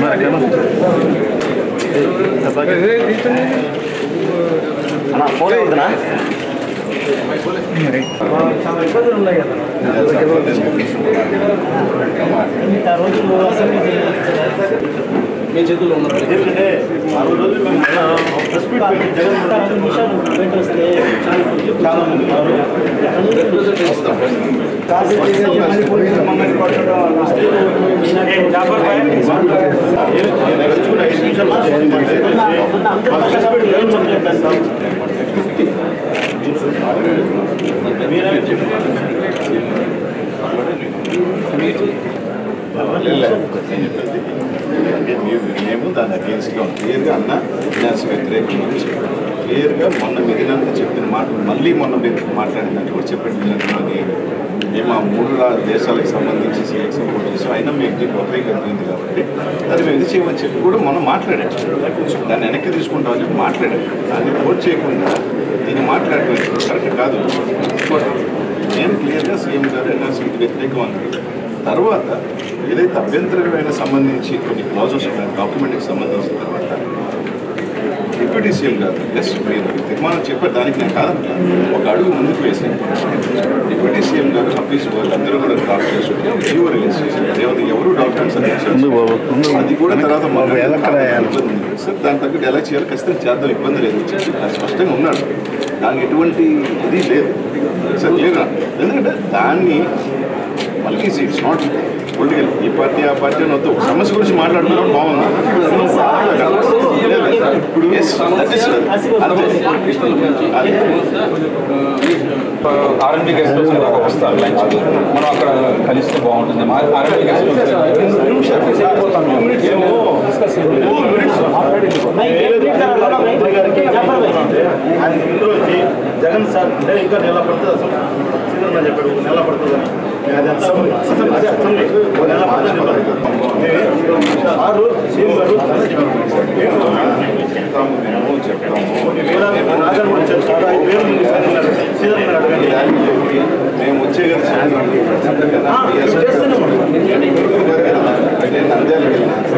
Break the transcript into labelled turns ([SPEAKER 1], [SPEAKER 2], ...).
[SPEAKER 1] అన్న ఫోన్ అవుతుందా
[SPEAKER 2] చాలా ఇబ్బందులు ఉన్నాయి కదా ఇంత రోజులు అసెంబ్లీ మీ చేతుల్లో ఉన్నారు
[SPEAKER 1] ఎందుకంటే ఆరు రోజులు మేము మొన్న ప్రెస్ మీట్ పెట్టి జగన్
[SPEAKER 2] రెండు నిమిషాలు బయట వస్తే చాలా
[SPEAKER 1] చాలా మంది ఉన్నారు
[SPEAKER 3] అంటే మీరు మేము దాని అగేన్స్ట్గా ఉంది క్లియర్గా అన్న ఫినాన్స్ వ్యతిరేకం గురించి క్లియర్గా మొన్న మిగిలినంత చెప్పిన మాటలు మళ్ళీ మొన్న మీరు మాట్లాడినట్టు కూడా చెప్పండి అది మేము ఆ మూడు రా- దేశాలకు సంబంధించి సిఎక్స్ కూడా చేసాం అయినా మీకు దీనికి వ్యతిరేకమైంది కాబట్టి అది మేము ఇది చేయమని చెప్పి కూడా మనం మాట్లాడాం దాన్ని వెనక్కి తీసుకుంటామని చెప్పి మాట్లాడాం దాన్ని ఓట్ చేయకుండా దీన్ని మాట్లాడటం కరెక్ట్ కాదు నేను క్లియర్గా సీఎం గారు ఎన్ఆర్సీకి వ్యతిరేకం అన్నాడు తర్వాత ఏదైతే అభ్యంతరమైన సంబంధించి కొన్ని క్లాజెస్ ఉన్నాయి డాక్యుమెంట్కి సంబంధించిన తర్వాత డిప్యూటీ సీఎం గారు ఎస్ మీరు తీర్మానం చెప్పారు దానికి నేను కాదంటా ఒక అడుగు ముందుకు వేసి డిప్యూటీ సీఎం గారు హఫీజ్ వాళ్ళు అందరూ కూడా డ్రాప్ చేసుకుని జీవో రిలీజ్ చేశారు ఎవరు ఎవరు డాక్యుమెంట్స్ అది కూడా తర్వాత మళ్ళీ ఇబ్బంది ఉంది. సార్ దాని తగ్గట్టు ఎలా చేయాలి ఖచ్చితంగా చేద్దాం ఇబ్బంది లేదు చెప్పి అది స్పష్టంగా ఉన్నాడు దానికి ఎటువంటి ఇది లేదు సార్ లేదా ఎందుకంటే దాన్ని మళ్ళీ ఇట్స్ నాట్ పొలిటికల్ ఈ పార్టీ ఆ పార్టీ అని వద్దు ఒక సమస్య గురించి మాట్లాడుతున్నాం బాగుంది ఇప్పుడు yes, that is- అంతే. అదే.
[SPEAKER 4] ఆర్ఎంపీ గెస్ట్ హౌస్ దాకా వస్తారు లంచ్ మనం అక్కడ కలిస్తే బాగుంటుంది మా ఆర్ఎంపీ గెస్ట్
[SPEAKER 1] ఆయన ఇందులో వచ్చి జగన్ సార్ అంటే ఇంకా నెల పడుతుంది అసలు సీనియర్ మ్యాన్ చెప్పాడు ఒక నెల పడుతుంది అని నేను అది అసెంబ్లీ అసెంబ్లీ అదే అసెంబ్లీ ఒక నెల పడుతుంది చెప్పాను సారు సీఎం గారు చాలా చెప్పారు.
[SPEAKER 3] చెప్తాము మేము చెప్తాము
[SPEAKER 1] కొన్ని వేల నాగర్ కూడా వచ్చారు సార్ ఐదు వేల మంది సార్ ఉన్నారు. సీనియర్ మ్యాన్ అడగండి
[SPEAKER 3] మేము వచ్చే కదా
[SPEAKER 1] చేస్తూనే ఉన్నాం.
[SPEAKER 3] నేను నంద్యాల వెళ్ళినా